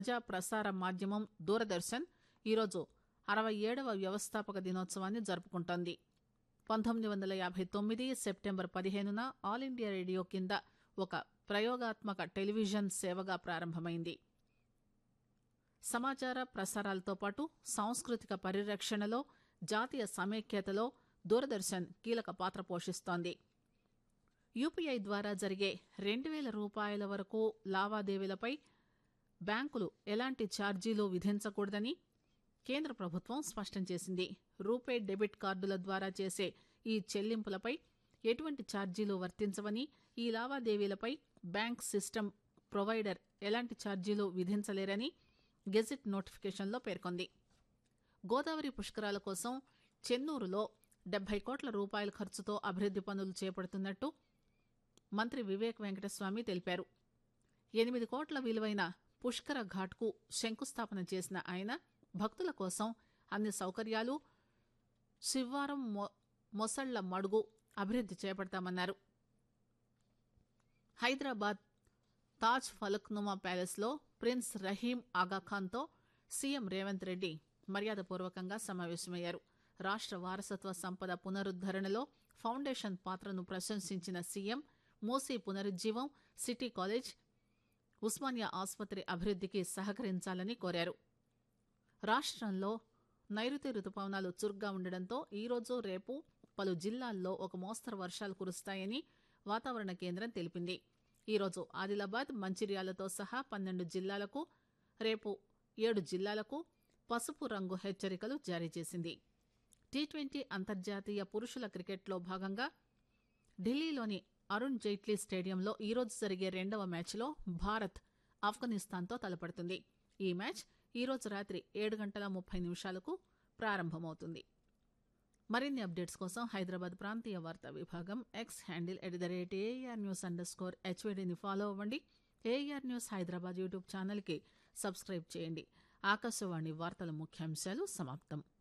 ప్రజా ప్రసార మాధ్యమం దూరదర్శన్ ఈరోజు అరవై ఏడవ వ్యవస్థాపక దినోత్సవాన్ని జరుపుకుంటోంది పంతొమ్మిది వందల యాభై తొమ్మిది సెప్టెంబర్ పదిహేనున ఆల్ ఇండియా రేడియో కింద ఒక ప్రయోగాత్మక టెలివిజన్ సేవగా ప్రారంభమైంది సమాచార ప్రసారాలతో పాటు సాంస్కృతిక పరిరక్షణలో జాతీయ సమైక్యతలో దూరదర్శన్ కీలక పాత్ర పోషిస్తోంది యూపీఐ ద్వారా జరిగే రెండు వేల రూపాయల వరకు లావాదేవీలపై బ్యాంకులు ఎలాంటి ఛార్జీలు విధించకూడదని కేంద్ర ప్రభుత్వం స్పష్టం చేసింది రూపే డెబిట్ కార్డుల ద్వారా చేసే ఈ చెల్లింపులపై ఎటువంటి ఛార్జీలు వర్తించవని ఈ లావాదేవీలపై బ్యాంక్ సిస్టమ్ ప్రొవైడర్ ఎలాంటి ఛార్జీలు విధించలేరని గెజిట్ నోటిఫికేషన్లో పేర్కొంది గోదావరి పుష్కరాల కోసం చెన్నూరులో డెబ్బై కోట్ల రూపాయల ఖర్చుతో అభివృద్ది పనులు చేపడుతున్నట్టు మంత్రి వివేక్ వెంకటస్వామి తెలిపారు ఎనిమిది కోట్ల విలువైన పుష్కర ఘాట్కు శంకుస్థాపన చేసిన ఆయన భక్తుల కోసం అన్ని సౌకర్యాలు శివ్వారం మొ- మొసళ్ల మడుగు అభివృద్ది చేపడతామన్నారు హైదరాబాద్ తాజ్ ఫలక్నుమా ప్యాలెస్ లో ప్రిన్స్ రహీం ఆగాఖాన్తో సీఎం రేవంత్ రెడ్డి మర్యాదపూర్వకంగా సమావేశమయ్యారు రాష్ట్ర వారసత్వ సంపద పునరుద్దరణలో ఫౌండేషన్ పాత్రను ప్రశంసించిన సీఎం మూసీ పునరుజ్జీవం సిటీ కాలేజ్ ఉస్మానియా ఆసుపత్రి అభివృద్దికి సహకరించాలని కోరారు రాష్ట్రంలో నైరుతి రుతుపవనాలు చురుగ్గా ఉండడంతో ఈరోజు రేపు పలు జిల్లాల్లో ఒక మోస్తరు వర్షాలు కురుస్తాయని వాతావరణ కేంద్రం తెలిపింది ఈరోజు ఆదిలాబాద్ మంచిర్యాలతో సహా పన్నెండు జిల్లాలకు రేపు ఏడు జిల్లాలకు పసుపు రంగు హెచ్చరికలు జారీ చేసింది టీ ట్వంటీ అంతర్జాతీయ పురుషుల క్రికెట్లో భాగంగా ఢిల్లీలోని అరుణ్ జైట్లీ స్టేడియంలో ఈరోజు జరిగే రెండవ మ్యాచ్లో భారత్ ఆఫ్ఘనిస్తాన్తో తలపడుతుంది ఈ మ్యాచ్ ఈరోజు రాత్రి ఏడు గంటల ముప్పై నిమిషాలకు ప్రారంభమవుతుంది మరిన్ని అప్డేట్స్ కోసం హైదరాబాద్ ప్రాంతీయ వార్తా విభాగం X handle at the rate A R news underscore స్కోర్ హెచ్వీడీని ఫాలో అవ్వండి ఏఆర్ న్యూస్ హైదరాబాద్ యూట్యూబ్ ఛానల్కి సబ్స్క్రైబ్ చేయండి ఆకాశవాణి వార్తల ముఖ్యాంశాలు సమాప్తం